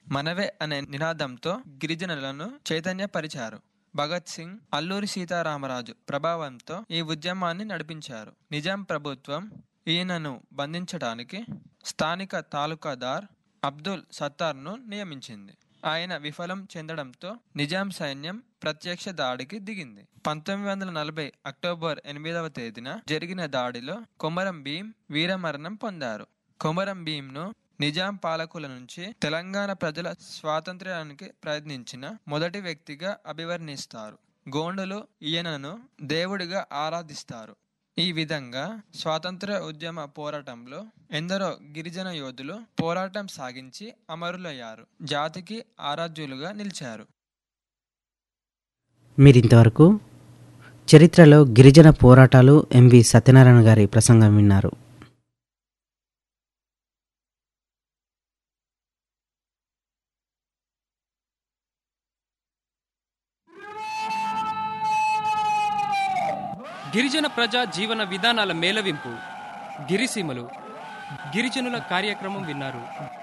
మనవే అనే నినాదంతో గిరిజనులను చైతన్యపరిచారు భగత్ సింగ్ అల్లూరి సీతారామరాజు ప్రభావంతో ఈ ఉద్యమాన్ని నడిపించారు నిజాం ప్రభుత్వం ఈయనను బంధించడానికి స్థానిక తాలూకాదార్ అబ్దుల్ సత్తార్ను నియమించింది ఆయన విఫలం చెందడంతో నిజాం సైన్యం ప్రత్యక్ష దాడికి దిగింది పంతొమ్మిది వందల నలభై అక్టోబర్ ఎనిమిదవ తేదీన జరిగిన దాడిలో కొమరం భీం వీరమరణం పొందారు కొమరం భీంను నిజాం పాలకుల నుంచి తెలంగాణ ప్రజల స్వాతంత్ర్యానికి ప్రయత్నించిన మొదటి వ్యక్తిగా అభివర్ణిస్తారు గోండులు ఈయనను దేవుడిగా ఆరాధిస్తారు ఈ విధంగా స్వాతంత్ర ఉద్యమ పోరాటంలో ఎందరో గిరిజన యోధులు పోరాటం సాగించి అమరులయ్యారు జాతికి ఆరాధ్యులుగా నిలిచారు మీరింతవరకు చరిత్రలో గిరిజన పోరాటాలు ఎంవి సత్యనారాయణ గారి ప్రసంగం విన్నారు గిరిజన ప్రజా జీవన విధానాల మేలవింపు గిరిసీమలు గిరిజనుల కార్యక్రమం విన్నారు